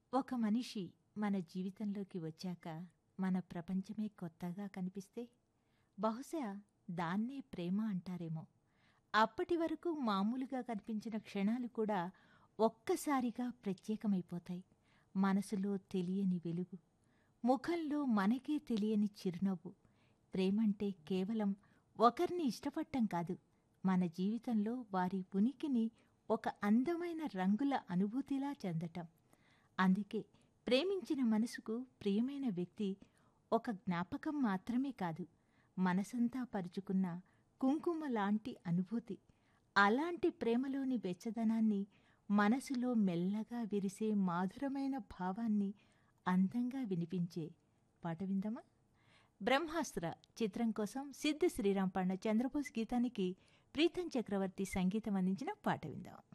ఒక మనిషి మన జీవితంలోకి వచ్చాక మన ప్రపంచమే కొత్తగా కనిపిస్తే బహుశా దాన్నే ప్రేమ అంటారేమో అప్పటి వరకు మామూలుగా కనిపించిన క్షణాలు కూడా ఒక్కసారిగా ప్రత్యేకమైపోతాయి మనసులో తెలియని వెలుగు ముఖంలో మనకే తెలియని చిరునవ్వు ప్రేమంటే కేవలం ఒకరిని ఇష్టపడటం కాదు మన జీవితంలో వారి ఉనికిని ఒక అందమైన రంగుల అనుభూతిలా చెందటం అందుకే ప్రేమించిన మనసుకు ప్రియమైన వ్యక్తి ఒక జ్ఞాపకం మాత్రమే కాదు మనసంతా పరుచుకున్న కుంకుమ లాంటి అనుభూతి అలాంటి ప్రేమలోని వెచ్చదనాన్ని మనసులో మెల్లగా విరిసే మాధురమైన భావాన్ని అందంగా వినిపించే పాట విందామా బ్రహ్మాస్త్ర చిత్రం కోసం సిద్ధ శ్రీరామ్ పాడిన చంద్రబోస్ గీతానికి ప్రీతం చక్రవర్తి సంగీతం అందించిన పాట విందాం